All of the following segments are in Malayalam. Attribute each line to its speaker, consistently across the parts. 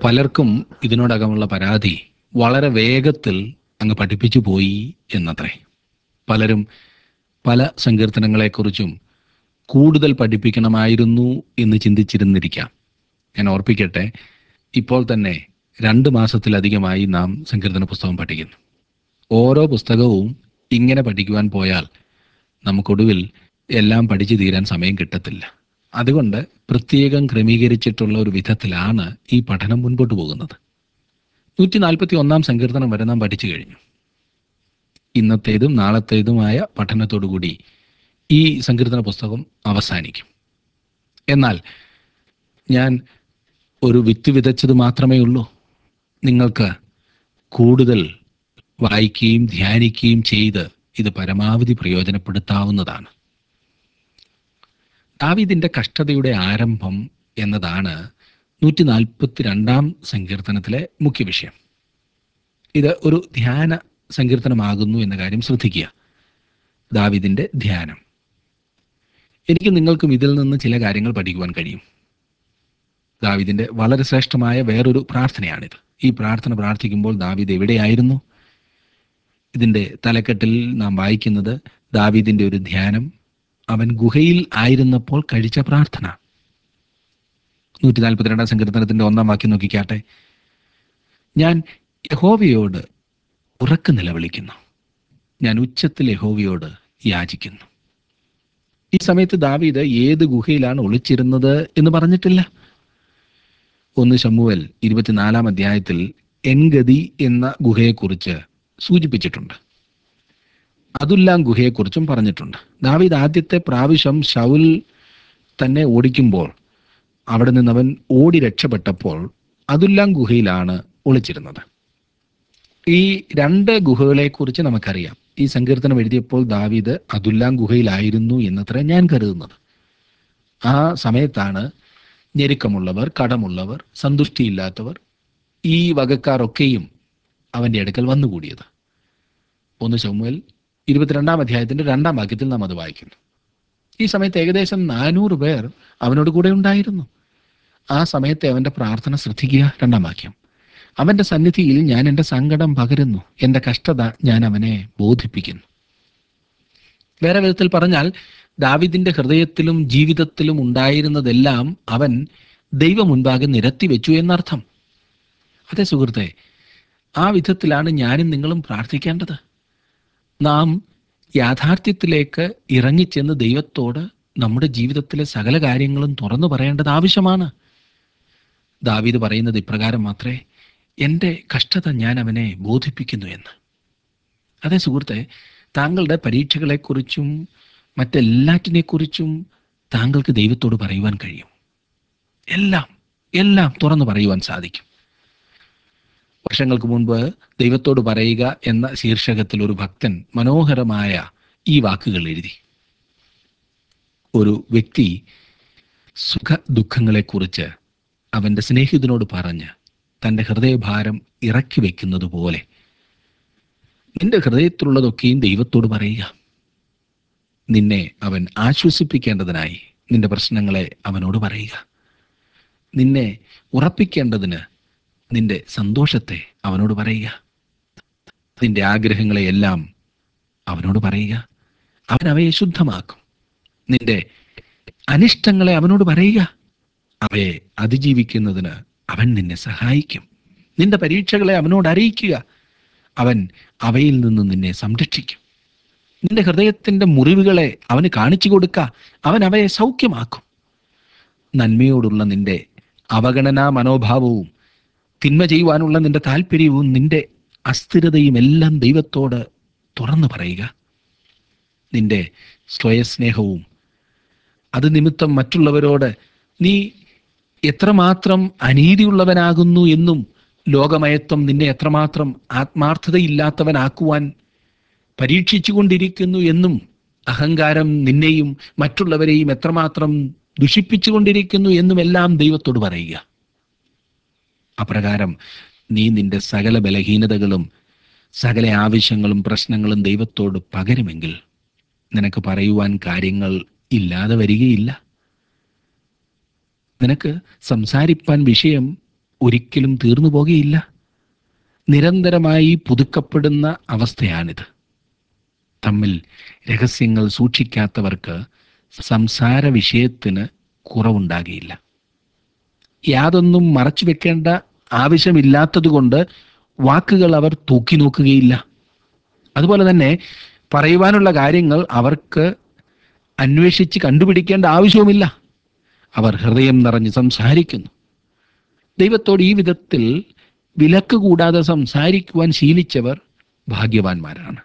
Speaker 1: പലർക്കും ഇതിനോടകമുള്ള പരാതി വളരെ വേഗത്തിൽ അങ്ങ് പഠിപ്പിച്ചു പോയി എന്നത്രേ പലരും പല സങ്കീർത്തനങ്ങളെക്കുറിച്ചും കൂടുതൽ പഠിപ്പിക്കണമായിരുന്നു എന്ന് ചിന്തിച്ചിരുന്നിരിക്കാം ഞാൻ ഓർപ്പിക്കട്ടെ ഇപ്പോൾ തന്നെ രണ്ട് മാസത്തിലധികമായി നാം സങ്കീർത്തന പുസ്തകം പഠിക്കുന്നു ഓരോ പുസ്തകവും ഇങ്ങനെ പഠിക്കുവാൻ പോയാൽ നമുക്കൊടുവിൽ എല്ലാം പഠിച്ചു തീരാൻ സമയം കിട്ടത്തില്ല അതുകൊണ്ട് പ്രത്യേകം ക്രമീകരിച്ചിട്ടുള്ള ഒരു വിധത്തിലാണ് ഈ പഠനം മുൻപോട്ട് പോകുന്നത് നൂറ്റി നാൽപ്പത്തി ഒന്നാം സങ്കീർത്തനം വരെ നാം പഠിച്ചു കഴിഞ്ഞു ഇന്നത്തേതും നാളത്തേതുമായ പഠനത്തോടുകൂടി ഈ സങ്കീർത്തന പുസ്തകം അവസാനിക്കും എന്നാൽ ഞാൻ ഒരു വിത്ത് വിതച്ചത് മാത്രമേ ഉള്ളൂ നിങ്ങൾക്ക് കൂടുതൽ വായിക്കുകയും ധ്യാനിക്കുകയും ചെയ്ത് ഇത് പരമാവധി പ്രയോജനപ്പെടുത്താവുന്നതാണ് ദാവീദിന്റെ കഷ്ടതയുടെ ആരംഭം എന്നതാണ് നൂറ്റി നാൽപ്പത്തി രണ്ടാം സങ്കീർത്തനത്തിലെ മുഖ്യ വിഷയം ഇത് ഒരു ധ്യാന സങ്കീർത്തനമാകുന്നു എന്ന കാര്യം ശ്രദ്ധിക്കുക ദാവീദിന്റെ ധ്യാനം എനിക്ക് നിങ്ങൾക്കും ഇതിൽ നിന്ന് ചില കാര്യങ്ങൾ പഠിക്കുവാൻ കഴിയും ദാവീദിന്റെ വളരെ ശ്രേഷ്ഠമായ വേറൊരു പ്രാർത്ഥനയാണിത് ഈ പ്രാർത്ഥന പ്രാർത്ഥിക്കുമ്പോൾ ദാവീദ് എവിടെയായിരുന്നു ഇതിന്റെ തലക്കെട്ടിൽ നാം വായിക്കുന്നത് ദാവീദിന്റെ ഒരു ധ്യാനം അവൻ ഗുഹയിൽ ആയിരുന്നപ്പോൾ കഴിച്ച പ്രാർത്ഥന നൂറ്റി നാൽപ്പത്തിരണ്ടാം സങ്കീർത്തനത്തിന്റെ ഒന്നാം വാക്യം നോക്കിക്കാട്ടെ ഞാൻ യഹോവയോട് ഉറക്ക നിലവിളിക്കുന്നു ഞാൻ ഉച്ചത്തിൽ യഹോവയോട് യാചിക്കുന്നു ഈ സമയത്ത് ദാവീദ് ഏത് ഗുഹയിലാണ് ഒളിച്ചിരുന്നത് എന്ന് പറഞ്ഞിട്ടില്ല ഒന്ന് ശമുവൽ ഇരുപത്തിനാലാം അധ്യായത്തിൽ എൻഗതി എന്ന ഗുഹയെക്കുറിച്ച് സൂചിപ്പിച്ചിട്ടുണ്ട് അതുല്ലാം ഗുഹയെക്കുറിച്ചും പറഞ്ഞിട്ടുണ്ട് ദാവീദ് ആദ്യത്തെ പ്രാവശ്യം ഷൗൽ തന്നെ ഓടിക്കുമ്പോൾ അവിടെ നിന്ന് അവൻ ഓടി രക്ഷപ്പെട്ടപ്പോൾ അതുല്ലാം ഗുഹയിലാണ് ഒളിച്ചിരുന്നത് ഈ രണ്ട് ഗുഹകളെക്കുറിച്ച് നമുക്കറിയാം ഈ സങ്കീർത്തനം എഴുതിയപ്പോൾ ദാവീദ് അതുല്ലാം ഗുഹയിലായിരുന്നു എന്നത്ര ഞാൻ കരുതുന്നത് ആ സമയത്താണ് ഞെരുക്കമുള്ളവർ കടമുള്ളവർ സന്തുഷ്ടിയില്ലാത്തവർ ഈ വകക്കാരൊക്കെയും അവന്റെ അടുക്കൽ വന്നുകൂടിയത് ഒന്ന് ചൊമ്മുവൽ ഇരുപത്തിരണ്ടാം അധ്യായത്തിന്റെ രണ്ടാം വാക്യത്തിൽ നാം അത് വായിക്കുന്നു ഈ സമയത്ത് ഏകദേശം നാനൂറ് പേർ അവനോട് കൂടെ ഉണ്ടായിരുന്നു ആ സമയത്തെ അവന്റെ പ്രാർത്ഥന ശ്രദ്ധിക്കുക രണ്ടാം വാക്യം അവന്റെ സന്നിധിയിൽ ഞാൻ എൻ്റെ സങ്കടം പകരുന്നു എൻ്റെ കഷ്ടത ഞാൻ അവനെ ബോധിപ്പിക്കുന്നു വേറെ വിധത്തിൽ പറഞ്ഞാൽ ദാവിദിന്റെ ഹൃദയത്തിലും ജീവിതത്തിലും ഉണ്ടായിരുന്നതെല്ലാം അവൻ ദൈവം മുൻപാകെ നിരത്തി വെച്ചു എന്നർത്ഥം അതെ സുഹൃത്തെ ആ വിധത്തിലാണ് ഞാനും നിങ്ങളും പ്രാർത്ഥിക്കേണ്ടത് നാം യാഥാർത്ഥ്യത്തിലേക്ക് ഇറങ്ങിച്ചെന്ന് ദൈവത്തോട് നമ്മുടെ ജീവിതത്തിലെ സകല കാര്യങ്ങളും തുറന്നു പറയേണ്ടത് ആവശ്യമാണ് ദാവീദ് പറയുന്നത് ഇപ്രകാരം മാത്രമേ എൻ്റെ കഷ്ടത ഞാൻ അവനെ ബോധിപ്പിക്കുന്നു എന്ന് അതെ സുഹൃത്തെ താങ്കളുടെ പരീക്ഷകളെക്കുറിച്ചും മറ്റെല്ലാറ്റിനെക്കുറിച്ചും താങ്കൾക്ക് ദൈവത്തോട് പറയുവാൻ കഴിയും എല്ലാം എല്ലാം തുറന്നു പറയുവാൻ സാധിക്കും വർഷങ്ങൾക്ക് മുൻപ് ദൈവത്തോട് പറയുക എന്ന ശീർഷകത്തിൽ ഒരു ഭക്തൻ മനോഹരമായ ഈ വാക്കുകൾ എഴുതി ഒരു വ്യക്തി സുഖ ദുഃഖങ്ങളെക്കുറിച്ച് അവൻ്റെ സ്നേഹിതനോട് പറഞ്ഞ് തൻ്റെ ഹൃദയഭാരം ഇറക്കി വെക്കുന്നത് പോലെ നിന്റെ ഹൃദയത്തിലുള്ളതൊക്കെയും ദൈവത്തോട് പറയുക നിന്നെ അവൻ ആശ്വസിപ്പിക്കേണ്ടതിനായി നിന്റെ പ്രശ്നങ്ങളെ അവനോട് പറയുക നിന്നെ ഉറപ്പിക്കേണ്ടതിന് നിന്റെ സന്തോഷത്തെ അവനോട് പറയുക നിന്റെ ആഗ്രഹങ്ങളെ എല്ലാം അവനോട് പറയുക അവൻ അവയെ ശുദ്ധമാക്കും നിന്റെ അനിഷ്ടങ്ങളെ അവനോട് പറയുക അവയെ അതിജീവിക്കുന്നതിന് അവൻ നിന്നെ സഹായിക്കും നിന്റെ പരീക്ഷകളെ അവനോട് അറിയിക്കുക അവൻ അവയിൽ നിന്ന് നിന്നെ സംരക്ഷിക്കും നിന്റെ ഹൃദയത്തിന്റെ മുറിവുകളെ അവന് കാണിച്ചു കൊടുക്ക അവൻ അവയെ സൗഖ്യമാക്കും നന്മയോടുള്ള നിന്റെ അവഗണനാ മനോഭാവവും തിന്മ ചെയ്യുവാനുള്ള നിന്റെ താല്പര്യവും നിന്റെ അസ്ഥിരതയും എല്ലാം ദൈവത്തോട് തുറന്നു പറയുക നിന്റെ സ്വയസ്നേഹവും അത് നിമിത്തം മറ്റുള്ളവരോട് നീ എത്രമാത്രം അനീതിയുള്ളവനാകുന്നു എന്നും ലോകമയത്വം നിന്നെ എത്രമാത്രം ആത്മാർത്ഥതയില്ലാത്തവനാക്കുവാൻ പരീക്ഷിച്ചുകൊണ്ടിരിക്കുന്നു എന്നും അഹങ്കാരം നിന്നെയും മറ്റുള്ളവരെയും എത്രമാത്രം ദുഷിപ്പിച്ചുകൊണ്ടിരിക്കുന്നു എന്നുമെല്ലാം ദൈവത്തോട് പറയുക അപ്രകാരം നീ നിന്റെ സകല ബലഹീനതകളും സകല ആവശ്യങ്ങളും പ്രശ്നങ്ങളും ദൈവത്തോട് പകരുമെങ്കിൽ നിനക്ക് പറയുവാൻ കാര്യങ്ങൾ ഇല്ലാതെ വരികയില്ല നിനക്ക് സംസാരിപ്പാൻ വിഷയം ഒരിക്കലും തീർന്നു പോകുകയില്ല നിരന്തരമായി പുതുക്കപ്പെടുന്ന അവസ്ഥയാണിത് തമ്മിൽ രഹസ്യങ്ങൾ സൂക്ഷിക്കാത്തവർക്ക് സംസാര വിഷയത്തിന് കുറവുണ്ടാകില്ല യാതൊന്നും മറച്ചു വെക്കേണ്ട ആവശ്യമില്ലാത്തതുകൊണ്ട് വാക്കുകൾ അവർ തൂക്കി നോക്കുകയില്ല അതുപോലെ തന്നെ പറയുവാനുള്ള കാര്യങ്ങൾ അവർക്ക് അന്വേഷിച്ച് കണ്ടുപിടിക്കേണ്ട ആവശ്യവുമില്ല അവർ ഹൃദയം നിറഞ്ഞ് സംസാരിക്കുന്നു ദൈവത്തോട് ഈ വിധത്തിൽ വിലക്ക് കൂടാതെ സംസാരിക്കുവാൻ ശീലിച്ചവർ ഭാഗ്യവാന്മാരാണ്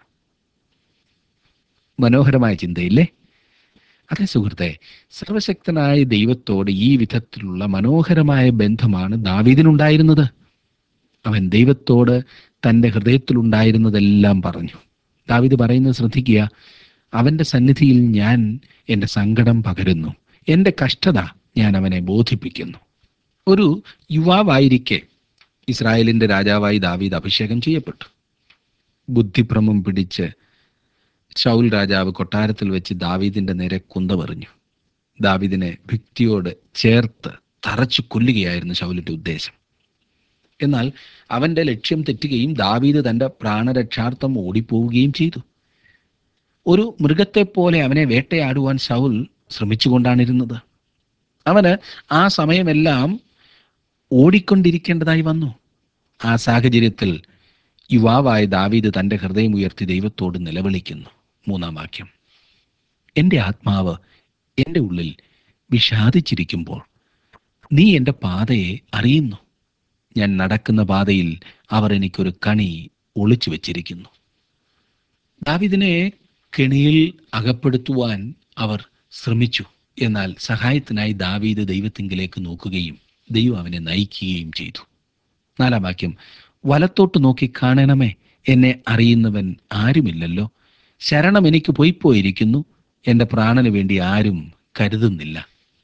Speaker 1: മനോഹരമായ ചിന്തയില്ലേ അതെ സുഹൃത്തെ സർവശക്തനായ ദൈവത്തോട് ഈ വിധത്തിലുള്ള മനോഹരമായ ബന്ധമാണ് ദാവീദിനുണ്ടായിരുന്നത് അവൻ ദൈവത്തോട് തൻ്റെ ഹൃദയത്തിലുണ്ടായിരുന്നതെല്ലാം പറഞ്ഞു ദാവീദ് പറയുന്നത് ശ്രദ്ധിക്കുക അവൻ്റെ സന്നിധിയിൽ ഞാൻ എൻ്റെ സങ്കടം പകരുന്നു എൻ്റെ കഷ്ടത ഞാൻ അവനെ ബോധിപ്പിക്കുന്നു ഒരു യുവാവായിരിക്കെ ഇസ്രായേലിൻ്റെ രാജാവായി ദാവീദ് അഭിഷേകം ചെയ്യപ്പെട്ടു ബുദ്ധിഭ്രമം പിടിച്ച് ഷൗൽ രാജാവ് കൊട്ടാരത്തിൽ വെച്ച് ദാവീദിന്റെ നേരെ കുന്തമെറിഞ്ഞു ദാവീദിനെ ഭിത്തിയോട് ചേർത്ത് തറച്ചു കൊല്ലുകയായിരുന്നു ഷൗലിന്റെ ഉദ്ദേശം എന്നാൽ അവന്റെ ലക്ഷ്യം തെറ്റുകയും ദാവീദ് തന്റെ പ്രാണരക്ഷാർത്ഥം ഓടിപ്പോവുകയും ചെയ്തു ഒരു മൃഗത്തെ പോലെ അവനെ വേട്ടയാടുവാൻ ഷൗൽ ശ്രമിച്ചുകൊണ്ടാണിരുന്നത് അവന് ആ സമയമെല്ലാം ഓടിക്കൊണ്ടിരിക്കേണ്ടതായി വന്നു ആ സാഹചര്യത്തിൽ യുവാവായ ദാവീദ് തന്റെ ഹൃദയം ഉയർത്തി ദൈവത്തോട് നിലവിളിക്കുന്നു മൂന്നാം വാക്യം എൻ്റെ ആത്മാവ് എൻ്റെ ഉള്ളിൽ വിഷാദിച്ചിരിക്കുമ്പോൾ നീ എൻ്റെ പാതയെ അറിയുന്നു ഞാൻ നടക്കുന്ന പാതയിൽ അവർ എനിക്കൊരു കണി ഒളിച്ചു വെച്ചിരിക്കുന്നു ദാവിദിനെ കെണിയിൽ അകപ്പെടുത്തുവാൻ അവർ ശ്രമിച്ചു എന്നാൽ സഹായത്തിനായി ദാവീദ് ദൈവത്തിങ്കിലേക്ക് നോക്കുകയും ദൈവം അവനെ നയിക്കുകയും ചെയ്തു നാലാം വാക്യം വലത്തോട്ട് നോക്കി കാണണമേ എന്നെ അറിയുന്നവൻ ആരുമില്ലല്ലോ ശരണം എനിക്ക് പോയിപ്പോയിരിക്കുന്നു എൻ്റെ പ്രാണന് വേണ്ടി ആരും കരുതുന്നില്ല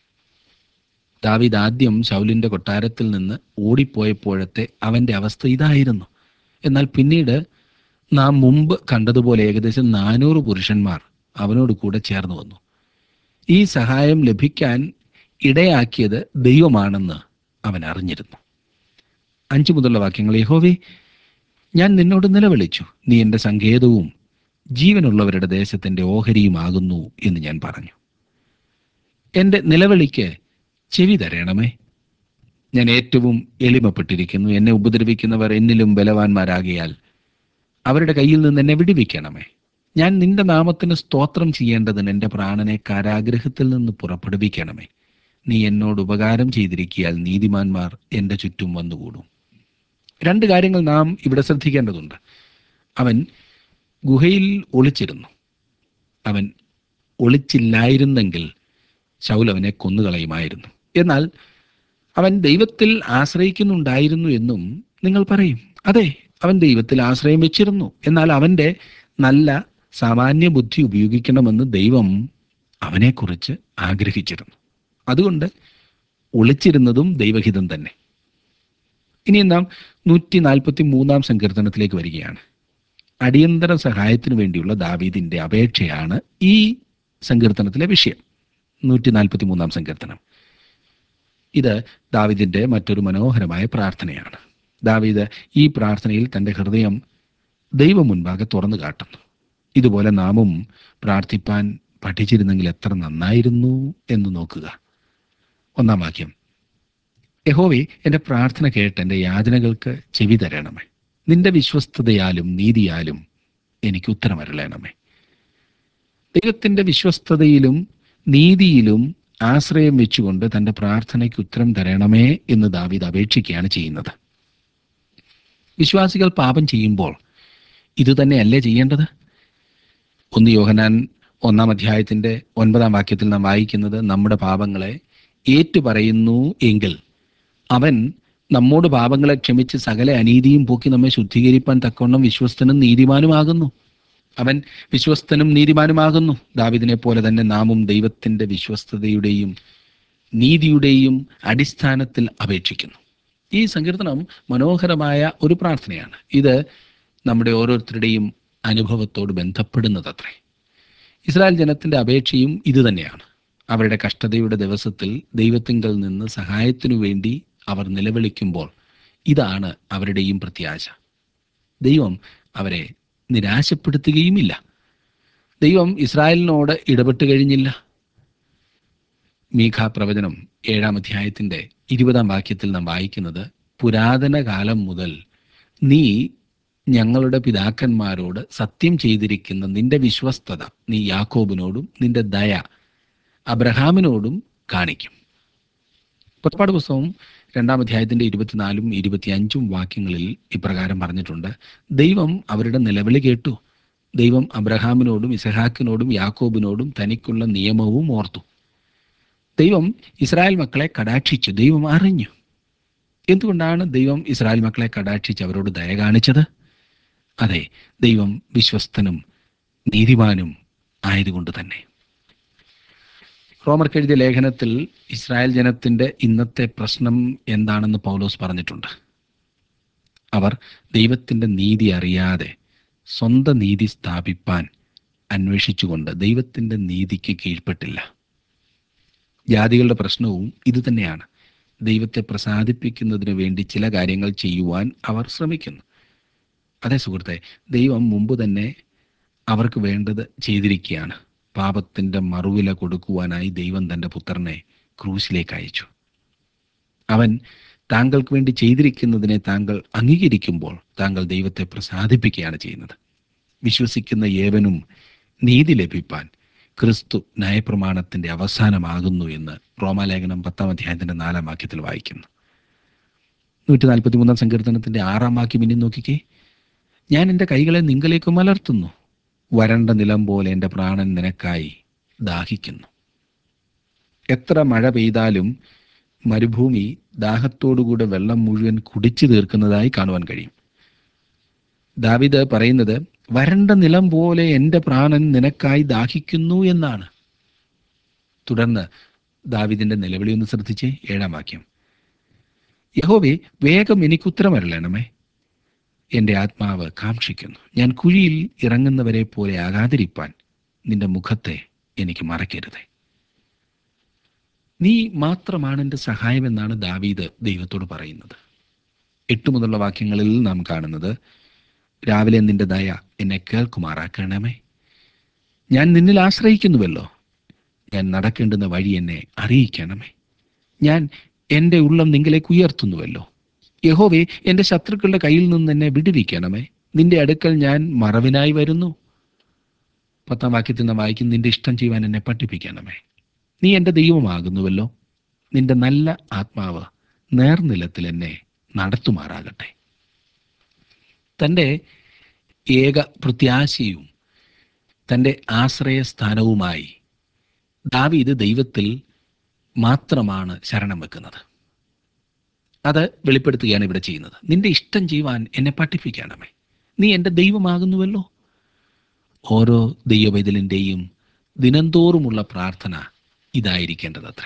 Speaker 1: ദാവീദ് ആദ്യം ശൗലിന്റെ കൊട്ടാരത്തിൽ നിന്ന് ഓടിപ്പോയപ്പോഴത്തെ അവന്റെ അവസ്ഥ ഇതായിരുന്നു എന്നാൽ പിന്നീട് നാം മുമ്പ് കണ്ടതുപോലെ ഏകദേശം നാനൂറ് പുരുഷന്മാർ അവനോട് കൂടെ ചേർന്ന് വന്നു ഈ സഹായം ലഭിക്കാൻ ഇടയാക്കിയത് ദൈവമാണെന്ന് അവൻ അറിഞ്ഞിരുന്നു അഞ്ചു മുതലുള്ള വാക്യങ്ങൾ യഹോവേ ഞാൻ നിന്നോട് നിലവിളിച്ചു നീ എൻ്റെ സങ്കേതവും ജീവനുള്ളവരുടെ ദേശത്തിൻ്റെ ഓഹരിയുമാകുന്നു എന്ന് ഞാൻ പറഞ്ഞു എൻ്റെ നിലവിളിക്ക് ചെവി തരണമേ ഞാൻ ഏറ്റവും എളിമപ്പെട്ടിരിക്കുന്നു എന്നെ ഉപദ്രവിക്കുന്നവർ എന്നിലും ബലവാന്മാരാകിയാൽ അവരുടെ കയ്യിൽ നിന്ന് എന്നെ വിടുവിക്കണമേ ഞാൻ നിന്റെ നാമത്തിന് സ്തോത്രം ചെയ്യേണ്ടതിന് എൻ്റെ പ്രാണനെ കാരാഗ്രഹത്തിൽ നിന്ന് പുറപ്പെടുവിക്കണമേ നീ എന്നോട് ഉപകാരം ചെയ്തിരിക്കിയാൽ നീതിമാന്മാർ എൻ്റെ ചുറ്റും വന്നുകൂടും രണ്ട് കാര്യങ്ങൾ നാം ഇവിടെ ശ്രദ്ധിക്കേണ്ടതുണ്ട് അവൻ ഗുഹയിൽ ഒളിച്ചിരുന്നു അവൻ ഒളിച്ചില്ലായിരുന്നെങ്കിൽ ശൗൽ അവനെ കൊന്നുകളയുമായിരുന്നു എന്നാൽ അവൻ ദൈവത്തിൽ ആശ്രയിക്കുന്നുണ്ടായിരുന്നു എന്നും നിങ്ങൾ പറയും അതെ അവൻ ദൈവത്തിൽ ആശ്രയം വെച്ചിരുന്നു എന്നാൽ അവൻ്റെ നല്ല സാമാന്യ ബുദ്ധി ഉപയോഗിക്കണമെന്ന് ദൈവം അവനെക്കുറിച്ച് ആഗ്രഹിച്ചിരുന്നു അതുകൊണ്ട് ഒളിച്ചിരുന്നതും ദൈവഹിതം തന്നെ ഇനി നാം നൂറ്റി നാൽപ്പത്തി മൂന്നാം സങ്കീർത്തനത്തിലേക്ക് വരികയാണ് അടിയന്തര സഹായത്തിനു വേണ്ടിയുള്ള ദാവീദിന്റെ അപേക്ഷയാണ് ഈ സങ്കീർത്തനത്തിലെ വിഷയം നൂറ്റി നാൽപ്പത്തി മൂന്നാം സങ്കീർത്തനം ഇത് ദാവീദിന്റെ മറ്റൊരു മനോഹരമായ പ്രാർത്ഥനയാണ് ദാവീദ് ഈ പ്രാർത്ഥനയിൽ തന്റെ ഹൃദയം ദൈവം മുൻപാകെ തുറന്നു കാട്ടുന്നു ഇതുപോലെ നാമും പ്രാർത്ഥിപ്പാൻ പഠിച്ചിരുന്നെങ്കിൽ എത്ര നന്നായിരുന്നു എന്ന് നോക്കുക ഒന്നാം വാക്യം യഹോവേ എൻ്റെ പ്രാർത്ഥന കേട്ട് എൻ്റെ യാചനകൾക്ക് ചെവി തരണമേ നിന്റെ വിശ്വസ്തതയാലും നീതിയാലും എനിക്ക് ഉത്തരമരളയണമേ ദൈവത്തിൻ്റെ വിശ്വസ്തതയിലും നീതിയിലും ആശ്രയം വെച്ചുകൊണ്ട് തൻ്റെ പ്രാർത്ഥനയ്ക്ക് ഉത്തരം തരണമേ എന്ന് ദാവീദ് അപേക്ഷിക്കുകയാണ് ചെയ്യുന്നത് വിശ്വാസികൾ പാപം ചെയ്യുമ്പോൾ ഇതുതന്നെയല്ലേ ചെയ്യേണ്ടത് ഒന്ന് യോഹനാൻ ഒന്നാം അധ്യായത്തിന്റെ ഒൻപതാം വാക്യത്തിൽ നാം വായിക്കുന്നത് നമ്മുടെ പാപങ്ങളെ ഏറ്റുപറയുന്നു എങ്കിൽ അവൻ നമ്മോട് പാപങ്ങളെ ക്ഷമിച്ച് സകല അനീതിയും പോക്കി നമ്മെ ശുദ്ധീകരിപ്പാൻ തക്കവണ്ണം വിശ്വസ്തനും നീതിമാനുമാകുന്നു അവൻ വിശ്വസ്തനും നീതിമാനുമാകുന്നു ദാവിദിനെ പോലെ തന്നെ നാമും ദൈവത്തിന്റെ വിശ്വസ്തതയുടെയും നീതിയുടെയും അടിസ്ഥാനത്തിൽ അപേക്ഷിക്കുന്നു ഈ സങ്കീർത്തനം മനോഹരമായ ഒരു പ്രാർത്ഥനയാണ് ഇത് നമ്മുടെ ഓരോരുത്തരുടെയും അനുഭവത്തോട് ബന്ധപ്പെടുന്നതത്രേ ഇസ്രായേൽ ജനത്തിന്റെ അപേക്ഷയും ഇതുതന്നെയാണ് അവരുടെ കഷ്ടതയുടെ ദിവസത്തിൽ ദൈവത്തിങ്കൽ നിന്ന് സഹായത്തിനു വേണ്ടി അവർ നിലവിളിക്കുമ്പോൾ ഇതാണ് അവരുടെയും പ്രത്യാശ ദൈവം അവരെ നിരാശപ്പെടുത്തുകയുമില്ല ദൈവം ഇസ്രായേലിനോട് ഇടപെട്ട് കഴിഞ്ഞില്ല മീഖ പ്രവചനം ഏഴാം അധ്യായത്തിന്റെ ഇരുപതാം വാക്യത്തിൽ നാം വായിക്കുന്നത് പുരാതന കാലം മുതൽ നീ ഞങ്ങളുടെ പിതാക്കന്മാരോട് സത്യം ചെയ്തിരിക്കുന്ന നിന്റെ വിശ്വസ്തത നീ യാക്കോബിനോടും നിന്റെ ദയ അബ്രഹാമിനോടും കാണിക്കും പുറപ്പാട് പുസ്തകം രണ്ടാം അധ്യായത്തിന്റെ ഇരുപത്തിനാലും ഇരുപത്തിയഞ്ചും വാക്യങ്ങളിൽ ഇപ്രകാരം പറഞ്ഞിട്ടുണ്ട് ദൈവം അവരുടെ നിലവിളി കേട്ടു ദൈവം അബ്രഹാമിനോടും ഇസഹാക്കിനോടും യാക്കോബിനോടും തനിക്കുള്ള നിയമവും ഓർത്തു ദൈവം ഇസ്രായേൽ മക്കളെ കടാക്ഷിച്ചു ദൈവം അറിഞ്ഞു എന്തുകൊണ്ടാണ് ദൈവം ഇസ്രായേൽ മക്കളെ കടാക്ഷിച്ച് അവരോട് ദയ കാണിച്ചത് അതെ ദൈവം വിശ്വസ്തനും നീതിമാനും ആയതുകൊണ്ട് തന്നെ റോമർക്ക് എഴുതിയ ലേഖനത്തിൽ ഇസ്രായേൽ ജനത്തിന്റെ ഇന്നത്തെ പ്രശ്നം എന്താണെന്ന് പൗലോസ് പറഞ്ഞിട്ടുണ്ട് അവർ ദൈവത്തിന്റെ നീതി അറിയാതെ സ്വന്തം നീതി സ്ഥാപിപ്പാൻ അന്വേഷിച്ചുകൊണ്ട് ദൈവത്തിന്റെ നീതിക്ക് കീഴ്പ്പെട്ടില്ല ജാതികളുടെ പ്രശ്നവും ഇത് തന്നെയാണ് ദൈവത്തെ പ്രസാദിപ്പിക്കുന്നതിന് വേണ്ടി ചില കാര്യങ്ങൾ ചെയ്യുവാൻ അവർ ശ്രമിക്കുന്നു അതെ സുഹൃത്തെ ദൈവം മുമ്പ് തന്നെ അവർക്ക് വേണ്ടത് ചെയ്തിരിക്കുകയാണ് പാപത്തിന്റെ മറുവില കൊടുക്കുവാനായി ദൈവം തന്റെ പുത്രനെ ക്രൂശിലേക്ക് അയച്ചു അവൻ താങ്കൾക്ക് വേണ്ടി ചെയ്തിരിക്കുന്നതിനെ താങ്കൾ അംഗീകരിക്കുമ്പോൾ താങ്കൾ ദൈവത്തെ പ്രസാദിപ്പിക്കുകയാണ് ചെയ്യുന്നത് വിശ്വസിക്കുന്ന ഏവനും നീതി ലഭിപ്പാൻ ക്രിസ്തു ന്യായപ്രമാണത്തിന്റെ അവസാനമാകുന്നു എന്ന് റോമാലേഖനം പത്താം അധ്യായത്തിന്റെ നാലാം വാക്യത്തിൽ വായിക്കുന്നു നൂറ്റി നാൽപ്പത്തി മൂന്നാം സങ്കീർത്തനത്തിന്റെ ആറാം വാക്യം ഇനി നോക്കിക്കേ ഞാൻ എൻ്റെ കൈകളെ നിങ്ങളിലേക്ക് മലർത്തുന്നു വരണ്ട നിലം പോലെ എൻ്റെ പ്രാണൻ നിനക്കായി ദാഹിക്കുന്നു എത്ര മഴ പെയ്താലും മരുഭൂമി ദാഹത്തോടുകൂടെ വെള്ളം മുഴുവൻ കുടിച്ചു തീർക്കുന്നതായി കാണുവാൻ കഴിയും ദാവിദ് പറയുന്നത് വരണ്ട നിലം പോലെ എൻ്റെ പ്രാണൻ നിനക്കായി ദാഹിക്കുന്നു എന്നാണ് തുടർന്ന് ദാവിദിന്റെ നിലവിളി ഒന്ന് ശ്രദ്ധിച്ചേ ഏഴാം വാക്യം യഹോവേ വേഗം എനിക്ക് ഉത്തരമരളണമേ എൻ്റെ ആത്മാവ് കാക്ഷിക്കുന്നു ഞാൻ കുഴിയിൽ ഇറങ്ങുന്നവരെ പോലെ ആകാതിരിപ്പാൻ നിന്റെ മുഖത്തെ എനിക്ക് മറക്കരുതേ നീ മാത്രമാണ് എൻ്റെ സഹായമെന്നാണ് ദാവീദ് ദൈവത്തോട് പറയുന്നത് എട്ട് മുതലുള്ള വാക്യങ്ങളിൽ നാം കാണുന്നത് രാവിലെ നിന്റെ ദയ എന്നെ കേൾക്കുമാറാക്കണമേ ഞാൻ നിന്നിൽ ആശ്രയിക്കുന്നുവല്ലോ ഞാൻ നടക്കേണ്ടുന്ന വഴി എന്നെ അറിയിക്കണമേ ഞാൻ എൻ്റെ ഉള്ളം നിങ്കിലേക്ക് ഉയർത്തുന്നുവല്ലോ യഹോവേ എൻ്റെ ശത്രുക്കളുടെ കയ്യിൽ നിന്ന് എന്നെ വിടുവിക്കണമേ നിന്റെ അടുക്കൽ ഞാൻ മറവിനായി വരുന്നു പത്താം വാക്യത്തിൽ നാം വായിക്കും നിന്റെ ഇഷ്ടം ചെയ്യുവാൻ എന്നെ പഠിപ്പിക്കണമേ നീ എൻ്റെ ദൈവമാകുന്നുവല്ലോ നിന്റെ നല്ല ആത്മാവ് നേർനിലത്തിൽ എന്നെ നടത്തുമാറാകട്ടെ തൻ്റെ ഏക പ്രത്യാശയും തൻ്റെ ആശ്രയസ്ഥാനവുമായി ദാവീദ് ദൈവത്തിൽ മാത്രമാണ് ശരണം വെക്കുന്നത് അത് വെളിപ്പെടുത്തുകയാണ് ഇവിടെ ചെയ്യുന്നത് നിന്റെ ഇഷ്ടം ചെയ്യുവാൻ എന്നെ പഠിപ്പിക്കണമേ നീ എൻ്റെ ദൈവമാകുന്നുവല്ലോ ഓരോ ദൈവവൈതലിൻ്റെയും ദിനംതോറുമുള്ള പ്രാർത്ഥന ഇതായിരിക്കേണ്ടത് അത്രേ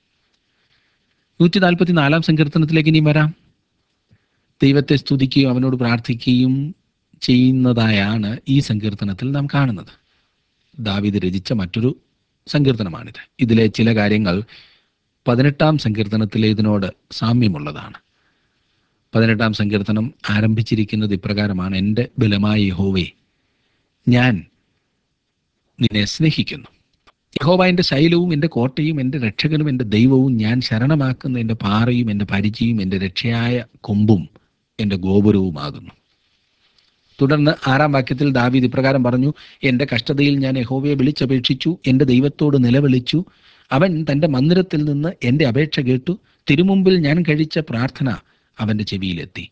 Speaker 1: നൂറ്റി നാൽപ്പത്തി നാലാം സങ്കീർത്തനത്തിലേക്ക് ഇനി വരാം ദൈവത്തെ സ്തുതിക്കുകയും അവനോട് പ്രാർത്ഥിക്കുകയും ചെയ്യുന്നതായാണ് ഈ സങ്കീർത്തനത്തിൽ നാം കാണുന്നത് ദാവിദ് രചിച്ച മറ്റൊരു സങ്കീർത്തനമാണിത് ഇതിലെ ചില കാര്യങ്ങൾ പതിനെട്ടാം സങ്കീർത്തനത്തിലേതിനോട് സാമ്യമുള്ളതാണ് പതിനെട്ടാം സങ്കീർത്തനം ആരംഭിച്ചിരിക്കുന്നത് ഇപ്രകാരമാണ് എൻ്റെ ബലമായ യഹോവേ ഞാൻ നിന്നെ സ്നേഹിക്കുന്നു യഹോവ എൻ്റെ ശൈലവും എൻ്റെ കോട്ടയും എൻ്റെ രക്ഷകനും എൻ്റെ ദൈവവും ഞാൻ ശരണമാക്കുന്ന എൻ്റെ പാറയും എൻ്റെ പരിചയും എൻ്റെ രക്ഷയായ കൊമ്പും എൻ്റെ ഗോപുരവുമാകുന്നു തുടർന്ന് ആറാം വാക്യത്തിൽ ദാവീദ് ഇപ്രകാരം പറഞ്ഞു എൻ്റെ കഷ്ടതയിൽ ഞാൻ യഹോവയെ വിളിച്ചപേക്ഷിച്ചു എൻ്റെ ദൈവത്തോട് നിലവിളിച്ചു അവൻ തൻ്റെ മന്ദിരത്തിൽ നിന്ന് എൻ്റെ അപേക്ഷ കേട്ടു തിരുമുമ്പിൽ ഞാൻ കഴിച്ച പ്രാർത്ഥന അവൻ്റെ ചെവിയിലെത്തി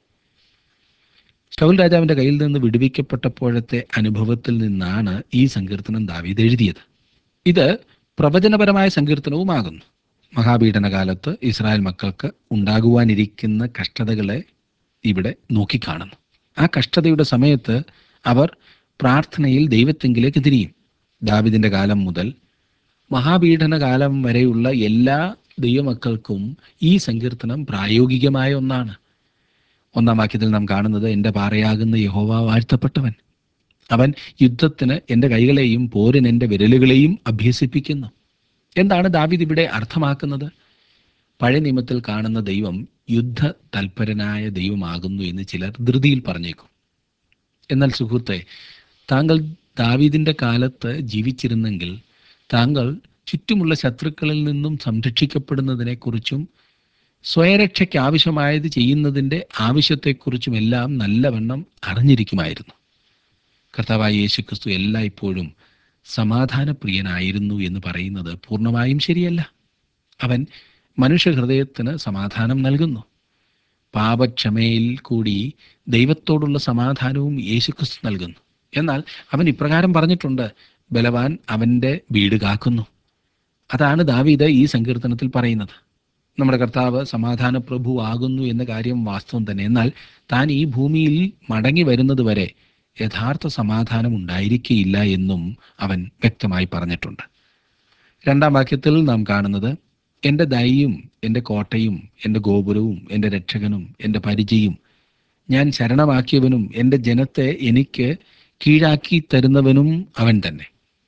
Speaker 1: ശൗൽ രാജാവിൻ്റെ കയ്യിൽ നിന്ന് വിടുവിക്കപ്പെട്ടപ്പോഴത്തെ അനുഭവത്തിൽ നിന്നാണ് ഈ സങ്കീർത്തനം ദാവീദ് എഴുതിയത് ഇത് പ്രവചനപരമായ സങ്കീർത്തനവുമാകുന്നു മഹാപീഡനകാലത്ത് ഇസ്രായേൽ മക്കൾക്ക് ഉണ്ടാകുവാനിരിക്കുന്ന കഷ്ടതകളെ ഇവിടെ നോക്കിക്കാണുന്നു ആ കഷ്ടതയുടെ സമയത്ത് അവർ പ്രാർത്ഥനയിൽ ദൈവത്തെങ്കിലേക്ക് തിരിയും ദാവിദിന്റെ കാലം മുതൽ മഹാപീഡന കാലം വരെയുള്ള എല്ലാ ദൈവമക്കൾക്കും ഈ സങ്കീർത്തനം പ്രായോഗികമായ ഒന്നാണ് ഒന്നാം വാക്യത്തിൽ നാം കാണുന്നത് എൻ്റെ പാറയാകുന്ന യഹോവ വാഴ്ത്തപ്പെട്ടവൻ അവൻ യുദ്ധത്തിന് എൻ്റെ കൈകളെയും പോരിന് എൻ്റെ വിരലുകളെയും അഭ്യസിപ്പിക്കുന്നു എന്താണ് ദാവിദ് ഇവിടെ അർത്ഥമാക്കുന്നത് പഴയ നിയമത്തിൽ കാണുന്ന ദൈവം യുദ്ധ തൽപരനായ ദൈവമാകുന്നു എന്ന് ചിലർ ധൃതിയിൽ പറഞ്ഞേക്കും എന്നാൽ സുഹൃത്തെ താങ്കൾ ദാവീദിന്റെ കാലത്ത് ജീവിച്ചിരുന്നെങ്കിൽ താങ്കൾ ചുറ്റുമുള്ള ശത്രുക്കളിൽ നിന്നും സംരക്ഷിക്കപ്പെടുന്നതിനെക്കുറിച്ചും സ്വയരക്ഷയ്ക്ക് ആവശ്യമായത് ചെയ്യുന്നതിൻ്റെ ആവശ്യത്തെക്കുറിച്ചുമെല്ലാം നല്ലവണ്ണം അറിഞ്ഞിരിക്കുമായിരുന്നു കർത്താവായ യേശു ക്രിസ്തു എല്ലായ്പ്പോഴും സമാധാനപ്രിയനായിരുന്നു എന്ന് പറയുന്നത് പൂർണ്ണമായും ശരിയല്ല അവൻ മനുഷ്യഹൃദയത്തിന് സമാധാനം നൽകുന്നു പാപക്ഷമയിൽ കൂടി ദൈവത്തോടുള്ള സമാധാനവും യേശുക്രിസ്തു നൽകുന്നു എന്നാൽ അവൻ ഇപ്രകാരം പറഞ്ഞിട്ടുണ്ട് ബലവാൻ അവൻ്റെ വീട് കാക്കുന്നു അതാണ് ദാവീദ് ഈ സങ്കീർത്തനത്തിൽ പറയുന്നത് നമ്മുടെ കർത്താവ് സമാധാന പ്രഭു ആകുന്നു എന്ന കാര്യം വാസ്തവം തന്നെ എന്നാൽ താൻ ഈ ഭൂമിയിൽ മടങ്ങി വരുന്നത് വരെ യഥാർത്ഥ സമാധാനം ഉണ്ടായിരിക്കയില്ല എന്നും അവൻ വ്യക്തമായി പറഞ്ഞിട്ടുണ്ട് രണ്ടാം വാക്യത്തിൽ നാം കാണുന്നത് എൻ്റെ ദയയും എൻ്റെ കോട്ടയും എൻ്റെ ഗോപുരവും എൻ്റെ രക്ഷകനും എൻ്റെ പരിചയും ഞാൻ ശരണമാക്കിയവനും എൻ്റെ ജനത്തെ എനിക്ക് കീഴാക്കി തരുന്നവനും അവൻ തന്നെ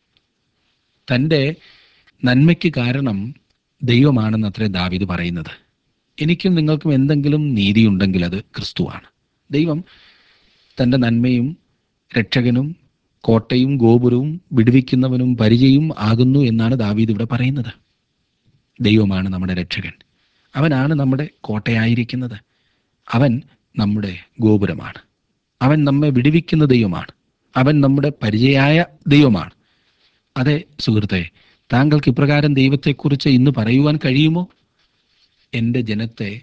Speaker 1: തൻ്റെ നന്മയ്ക്ക് കാരണം ദൈവമാണെന്ന് അത്രേ ദാവീദ് പറയുന്നത് എനിക്കും നിങ്ങൾക്കും എന്തെങ്കിലും നീതിയുണ്ടെങ്കിൽ അത് ക്രിസ്തുവാണ് ദൈവം തൻ്റെ നന്മയും രക്ഷകനും കോട്ടയും ഗോപുരവും വിടുവിക്കുന്നവനും പരിചയും ആകുന്നു എന്നാണ് ദാവീദ് ഇവിടെ പറയുന്നത് ദൈവമാണ് നമ്മുടെ രക്ഷകൻ അവനാണ് നമ്മുടെ കോട്ടയായിരിക്കുന്നത് അവൻ നമ്മുടെ ഗോപുരമാണ് അവൻ നമ്മെ വിടുവിക്കുന്ന ദൈവമാണ് അവൻ നമ്മുടെ പരിചയായ ദൈവമാണ് അതെ സുഹൃത്തെ താങ്കൾക്ക് ഇപ്രകാരം ദൈവത്തെക്കുറിച്ച് ഇന്ന് പറയുവാൻ കഴിയുമോ എൻ്റെ ജനത്തെ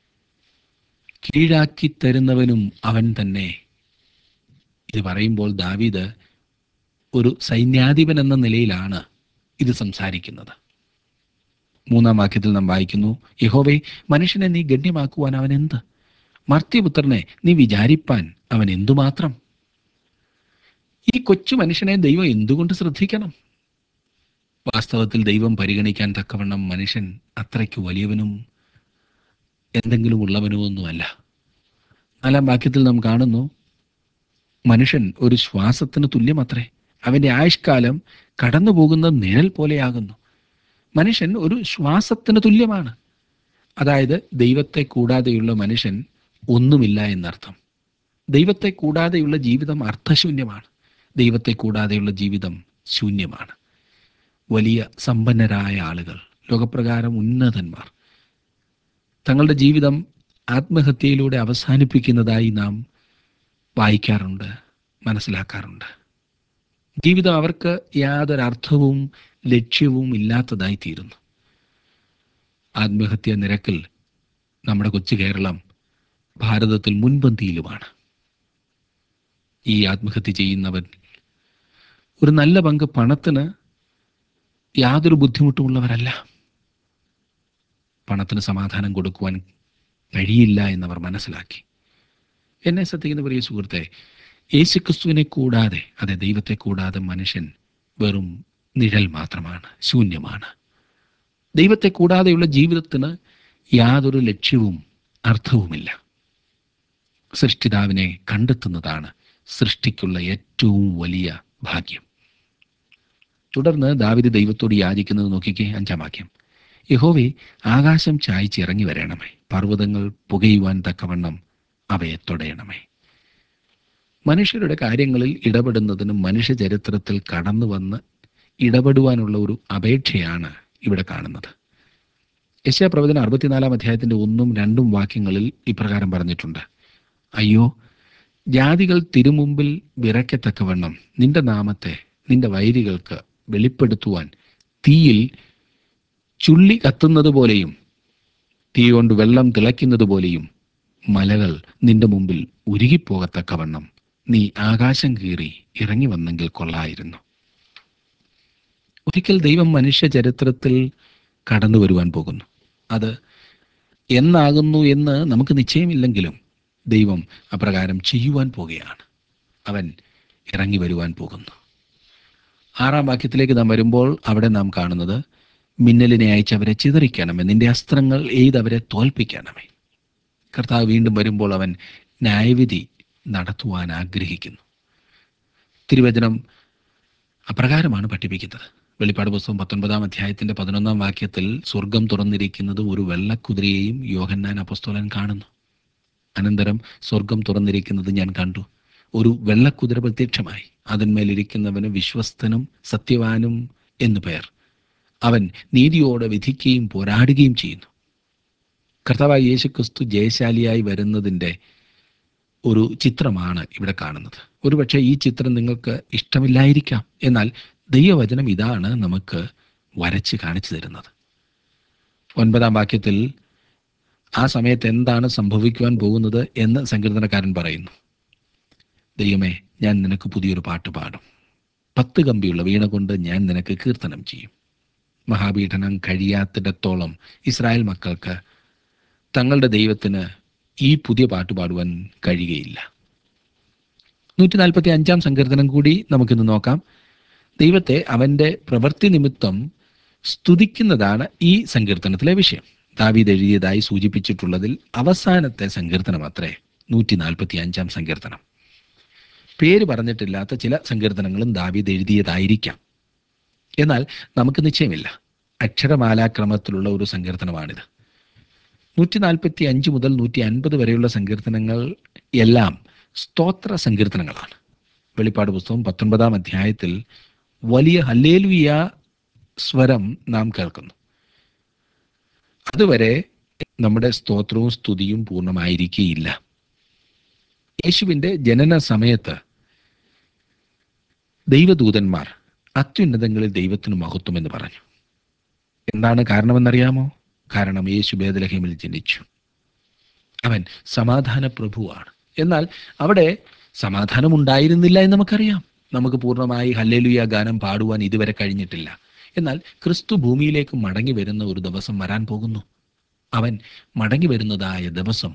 Speaker 1: കീഴാക്കി തരുന്നവനും അവൻ തന്നെ ഇത് പറയുമ്പോൾ ദാവീദ് ഒരു സൈന്യാധിപൻ എന്ന നിലയിലാണ് ഇത് സംസാരിക്കുന്നത് മൂന്നാം വാക്യത്തിൽ നാം വായിക്കുന്നു യഹോവേ മനുഷ്യനെ നീ ഗണ്യമാക്കുവാൻ അവൻ എന്ത് മർത്യപുത്രനെ നീ വിചാരിപ്പാൻ അവൻ എന്തുമാത്രം ഈ കൊച്ചു മനുഷ്യനെ ദൈവം എന്തുകൊണ്ട് ശ്രദ്ധിക്കണം വാസ്തവത്തിൽ ദൈവം പരിഗണിക്കാൻ തക്കവണ്ണം മനുഷ്യൻ അത്രയ്ക്ക് വലിയവനും എന്തെങ്കിലും ഉള്ളവനുമൊന്നുമല്ല നാലാം വാക്യത്തിൽ നാം കാണുന്നു മനുഷ്യൻ ഒരു ശ്വാസത്തിന് തുല്യമത്രേ അവന്റെ ആയുഷ്കാലം കടന്നു പോകുന്ന നിഴൽ പോലെയാകുന്നു മനുഷ്യൻ ഒരു ശ്വാസത്തിന് തുല്യമാണ് അതായത് ദൈവത്തെ കൂടാതെയുള്ള മനുഷ്യൻ ഒന്നുമില്ല എന്നർത്ഥം ദൈവത്തെ കൂടാതെയുള്ള ജീവിതം അർത്ഥശൂന്യമാണ് ദൈവത്തെ കൂടാതെയുള്ള ജീവിതം ശൂന്യമാണ് വലിയ സമ്പന്നരായ ആളുകൾ ലോകപ്രകാരം ഉന്നതന്മാർ തങ്ങളുടെ ജീവിതം ആത്മഹത്യയിലൂടെ അവസാനിപ്പിക്കുന്നതായി നാം വായിക്കാറുണ്ട് മനസ്സിലാക്കാറുണ്ട് ജീവിതം അവർക്ക് യാതൊരർത്ഥവും ലക്ഷ്യവും ഇല്ലാത്തതായി തീരുന്നു ആത്മഹത്യ നിരക്കിൽ നമ്മുടെ കൊച്ചു കേരളം ഭാരതത്തിൽ മുൻപന്തിയിലുമാണ് ഈ ആത്മഹത്യ ചെയ്യുന്നവൻ ഒരു നല്ല പങ്ക് പണത്തിന് യാതൊരു ബുദ്ധിമുട്ടുമുള്ളവരല്ല പണത്തിന് സമാധാനം കൊടുക്കുവാൻ കഴിയില്ല എന്നവർ മനസ്സിലാക്കി എന്നെ ശ്രദ്ധിക്കുന്ന പ്രിയ സുഹൃത്തെ യേശുക്രിസ്തുവിനെ കൂടാതെ അതെ ദൈവത്തെ കൂടാതെ മനുഷ്യൻ വെറും നിഴൽ മാത്രമാണ് ശൂന്യമാണ് ദൈവത്തെ കൂടാതെയുള്ള ജീവിതത്തിന് യാതൊരു ലക്ഷ്യവും അർത്ഥവുമില്ല സൃഷ്ടിതാവിനെ കണ്ടെത്തുന്നതാണ് സൃഷ്ടിക്കുള്ള ഏറ്റവും വലിയ ഭാഗ്യം തുടർന്ന് ദാവിദ് ദൈവത്തോട് യാചിക്കുന്നത് നോക്കിക്കേ അഞ്ചാം വാക്യം യഹോവേ ആകാശം ചായച്ച് ഇറങ്ങി വരണമേ പർവ്വതങ്ങൾ പുകയുവാൻ തക്കവണ്ണം അവയെ തൊടയണമേ മനുഷ്യരുടെ കാര്യങ്ങളിൽ ഇടപെടുന്നതിനും മനുഷ്യ ചരിത്രത്തിൽ കടന്നു വന്ന് ഇടപെടുവാനുള്ള ഒരു അപേക്ഷയാണ് ഇവിടെ കാണുന്നത് യശാ പ്രവചന അറുപത്തിനാലാം അധ്യായത്തിന്റെ ഒന്നും രണ്ടും വാക്യങ്ങളിൽ ഇപ്രകാരം പറഞ്ഞിട്ടുണ്ട് അയ്യോ ജാതികൾ തിരുമുമ്പിൽ വിറയ്ക്കത്തക്കവണ്ണം നിന്റെ നാമത്തെ നിന്റെ വൈരികൾക്ക് വെളിപ്പെടുത്തുവാൻ തീയിൽ ചുള്ളി കത്തുന്നത് പോലെയും തീ കൊണ്ട് വെള്ളം തിളയ്ക്കുന്നത് പോലെയും മലകൾ നിന്റെ മുമ്പിൽ ഉരുകിപ്പോകത്തക്കവണ്ണം നീ ആകാശം കീറി ഇറങ്ങി വന്നെങ്കിൽ കൊള്ളായിരുന്നു ഒരിക്കൽ ദൈവം മനുഷ്യ ചരിത്രത്തിൽ കടന്നു വരുവാൻ പോകുന്നു അത് എന്നാകുന്നു എന്ന് നമുക്ക് നിശ്ചയമില്ലെങ്കിലും ദൈവം അപ്രകാരം ചെയ്യുവാൻ പോകുകയാണ് അവൻ ഇറങ്ങി വരുവാൻ പോകുന്നു ആറാം വാക്യത്തിലേക്ക് നാം വരുമ്പോൾ അവിടെ നാം കാണുന്നത് മിന്നലിനെ അയച്ച് അവരെ ചിതറിക്കണമേ നിന്റെ അസ്ത്രങ്ങൾ എയ്തവരെ തോൽപ്പിക്കണമേ കർത്താവ് വീണ്ടും വരുമ്പോൾ അവൻ ന്യായവിധി നടത്തുവാൻ ആഗ്രഹിക്കുന്നു തിരുവചനം അപ്രകാരമാണ് പഠിപ്പിക്കുന്നത് വെളിപ്പാട് പുസ്തകം പത്തൊൻപതാം അധ്യായത്തിന്റെ പതിനൊന്നാം വാക്യത്തിൽ സ്വർഗം തുറന്നിരിക്കുന്നത് ഒരു വെള്ളക്കുതിരയെയും യോഹന്നാൻ അപ്പസ്തോലൻ കാണുന്നു അനന്തരം സ്വർഗം തുറന്നിരിക്കുന്നത് ഞാൻ കണ്ടു ഒരു വെള്ളക്കുതിര പ്രത്യക്ഷമായി അതിന്മേലിരിക്കുന്നവന് വിശ്വസ്തനും സത്യവാനും എന്നു പേർ അവൻ നീതിയോടെ വിധിക്കുകയും പോരാടുകയും ചെയ്യുന്നു കർത്താവായ യേശുക്രിസ്തു ജയശാലിയായി വരുന്നതിൻ്റെ ഒരു ചിത്രമാണ് ഇവിടെ കാണുന്നത് ഒരുപക്ഷെ ഈ ചിത്രം നിങ്ങൾക്ക് ഇഷ്ടമില്ലായിരിക്കാം എന്നാൽ ദൈവവചനം ഇതാണ് നമുക്ക് വരച്ച് കാണിച്ചു തരുന്നത് ഒൻപതാം വാക്യത്തിൽ ആ സമയത്ത് എന്താണ് സംഭവിക്കുവാൻ പോകുന്നത് എന്ന് സങ്കീർത്തനക്കാരൻ പറയുന്നു ദൈവമേ ഞാൻ നിനക്ക് പുതിയൊരു പാട്ട് പാടും പത്ത് കമ്പിയുള്ള വീണ കൊണ്ട് ഞാൻ നിനക്ക് കീർത്തനം ചെയ്യും മഹാപീഠനം കഴിയാത്തിടത്തോളം ഇസ്രായേൽ മക്കൾക്ക് തങ്ങളുടെ ദൈവത്തിന് ഈ പുതിയ പാട്ട് പാടുവാൻ കഴിയുകയില്ല നൂറ്റി നാൽപ്പത്തി അഞ്ചാം സങ്കീർത്തനം കൂടി നമുക്കിന്ന് നോക്കാം ദൈവത്തെ അവൻ്റെ പ്രവൃത്തി നിമിത്തം സ്തുതിക്കുന്നതാണ് ഈ സങ്കീർത്തനത്തിലെ വിഷയം ദാവീദ് എഴുതിയതായി സൂചിപ്പിച്ചിട്ടുള്ളതിൽ അവസാനത്തെ സങ്കീർത്തനം അത്രേ നൂറ്റി നാൽപ്പത്തി അഞ്ചാം സങ്കീർത്തനം പേര് പറഞ്ഞിട്ടില്ലാത്ത ചില സങ്കീർത്തനങ്ങളും ദാവീദ് എഴുതിയതായിരിക്കാം എന്നാൽ നമുക്ക് നിശ്ചയമില്ല അക്ഷരമാലാക്രമത്തിലുള്ള ഒരു സങ്കീർത്തനമാണിത് നൂറ്റി നാൽപ്പത്തി അഞ്ച് മുതൽ നൂറ്റി അൻപത് വരെയുള്ള സങ്കീർത്തനങ്ങൾ എല്ലാം സ്തോത്ര സങ്കീർത്തനങ്ങളാണ് വെളിപ്പാട് പുസ്തകം പത്തൊൻപതാം അധ്യായത്തിൽ വലിയ ഹല്ലേലുയ സ്വരം നാം കേൾക്കുന്നു അതുവരെ നമ്മുടെ സ്തോത്രവും സ്തുതിയും പൂർണ്ണമായിരിക്കുകയില്ല യേശുവിൻ്റെ ജനന സമയത്ത് ദൈവദൂതന്മാർ അത്യുന്നതങ്ങളിൽ ദൈവത്തിന് മഹത്വം എന്ന് പറഞ്ഞു എന്താണ് കാരണമെന്നറിയാമോ കാരണം യേശു ബേദലഹീമിൽ ജനിച്ചു അവൻ സമാധാന പ്രഭുവാണ് എന്നാൽ അവിടെ സമാധാനം ഉണ്ടായിരുന്നില്ല എന്ന് നമുക്കറിയാം നമുക്ക് പൂർണ്ണമായി ഹല്ലേലുയ ഗാനം പാടുവാൻ ഇതുവരെ കഴിഞ്ഞിട്ടില്ല എന്നാൽ ക്രിസ്തു ഭൂമിയിലേക്ക് മടങ്ങി വരുന്ന ഒരു ദിവസം വരാൻ പോകുന്നു അവൻ മടങ്ങി വരുന്നതായ ദിവസം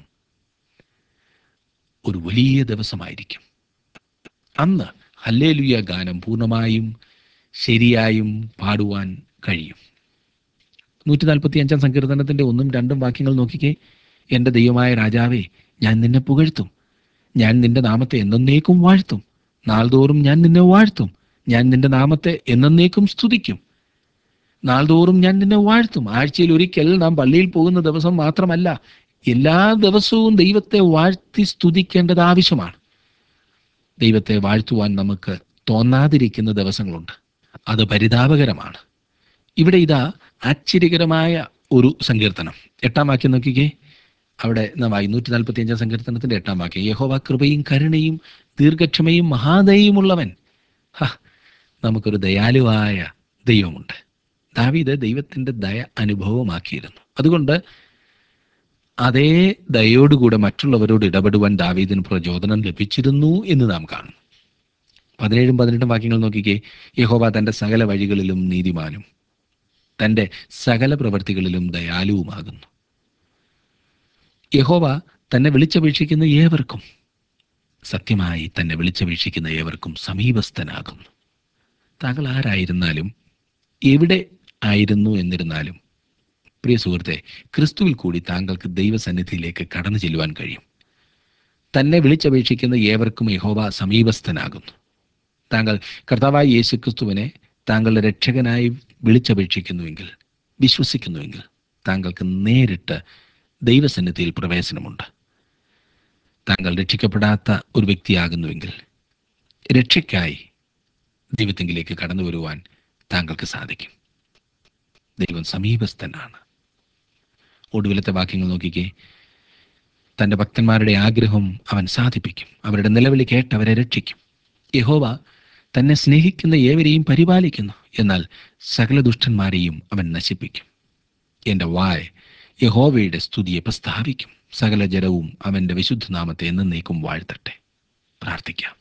Speaker 1: ഒരു വലിയ ദിവസമായിരിക്കും അന്ന് ഹല്ലേലുയ ഗാനം പൂർണ്ണമായും ശരിയായും പാടുവാൻ കഴിയും നൂറ്റി നാൽപ്പത്തി അഞ്ചാം സങ്കീർത്തനത്തിന്റെ ഒന്നും രണ്ടും വാക്യങ്ങൾ നോക്കിക്കേ എൻ്റെ ദൈവമായ രാജാവേ ഞാൻ നിന്നെ പുകഴ്ത്തും ഞാൻ നിന്റെ നാമത്തെ എന്നേക്കും വാഴ്ത്തും നാൾതോറും ഞാൻ നിന്നെ വാഴ്ത്തും ഞാൻ നിന്റെ നാമത്തെ എന്നേക്കും സ്തുതിക്കും നാൾതോറും ഞാൻ നിന്നെ വാഴ്ത്തും ആഴ്ചയിൽ ഒരിക്കൽ നാം പള്ളിയിൽ പോകുന്ന ദിവസം മാത്രമല്ല എല്ലാ ദിവസവും ദൈവത്തെ വാഴ്ത്തി സ്തുതിക്കേണ്ടത് ആവശ്യമാണ് ദൈവത്തെ വാഴ്ത്തുവാൻ നമുക്ക് തോന്നാതിരിക്കുന്ന ദിവസങ്ങളുണ്ട് അത് പരിതാപകരമാണ് ഇവിടെ ഇതാ ആശ്ചര്യകരമായ ഒരു സങ്കീർത്തനം എട്ടാം വാക്യം നോക്കിക്കേ അവിടെ നാം നൂറ്റി നാൽപ്പത്തി അഞ്ചാം സങ്കീർത്തനത്തിന്റെ എട്ടാം വാക്യം യഹോവ കൃപയും കരുണയും ദീർഘക്ഷമയും മഹാദയുമുള്ളവൻ ഹ നമുക്കൊരു ദയാലുവായ ദൈവമുണ്ട് ദാവീദ് ദൈവത്തിന്റെ ദയ അനുഭവമാക്കിയിരുന്നു അതുകൊണ്ട് അതേ ദയോടുകൂടെ മറ്റുള്ളവരോട് ഇടപെടുവാൻ ദാവീദിന് പ്രചോദനം ലഭിച്ചിരുന്നു എന്ന് നാം കാണും പതിനേഴും പതിനെട്ടും വാക്യങ്ങൾ നോക്കിക്കേ യഹോവ തന്റെ സകല വഴികളിലും നീതിമാനും തന്റെ സകല പ്രവൃത്തികളിലും ദയാലുവുമാകുന്നു യഹോവ തന്നെ വിളിച്ചപേക്ഷിക്കുന്ന ഏവർക്കും സത്യമായി തന്നെ വിളിച്ചപേക്ഷിക്കുന്ന ഏവർക്കും സമീപസ്ഥനാകുന്നു താങ്കൾ ആരായിരുന്നാലും എവിടെ ആയിരുന്നു എന്നിരുന്നാലും പ്രിയ സുഹൃത്തെ ക്രിസ്തുവിൽ കൂടി താങ്കൾക്ക് ദൈവസന്നിധിയിലേക്ക് കടന്നു ചെല്ലുവാൻ കഴിയും തന്നെ വിളിച്ചപേക്ഷിക്കുന്ന ഏവർക്കും യഹോവ സമീപസ്ഥനാകുന്നു താങ്കൾ കർത്താവായ യേശു ക്രിസ്തുവിനെ താങ്കളുടെ രക്ഷകനായി വിളിച്ചപേക്ഷിക്കുന്നുവെങ്കിൽ വിശ്വസിക്കുന്നുവെങ്കിൽ താങ്കൾക്ക് നേരിട്ട് ദൈവസന്നിധിയിൽ പ്രവേശനമുണ്ട് താങ്കൾ രക്ഷിക്കപ്പെടാത്ത ഒരു വ്യക്തിയാകുന്നുവെങ്കിൽ രക്ഷയ്ക്കായി ദൈവത്തെങ്കിലേക്ക് കടന്നു വരുവാൻ താങ്കൾക്ക് സാധിക്കും ദൈവം സമീപസ്ഥനാണ് ഒടുവിലത്തെ വാക്യങ്ങൾ നോക്കിക്കേ തൻ്റെ ഭക്തന്മാരുടെ ആഗ്രഹം അവൻ സാധിപ്പിക്കും അവരുടെ നിലവിളി കേട്ട് അവരെ രക്ഷിക്കും യഹോവ തന്നെ സ്നേഹിക്കുന്ന ഏവരെയും പരിപാലിക്കുന്നു എന്നാൽ സകല ദുഷ്ടന്മാരെയും അവൻ നശിപ്പിക്കും എൻ്റെ വായ് യഹോവയുടെ സ്തുതിയെ പ്രസ്താവിക്കും സകല ജനവും അവൻ്റെ വിശുദ്ധനാമത്തെ എന്നേക്കും വാഴ്ത്തട്ടെ പ്രാർത്ഥിക്കാം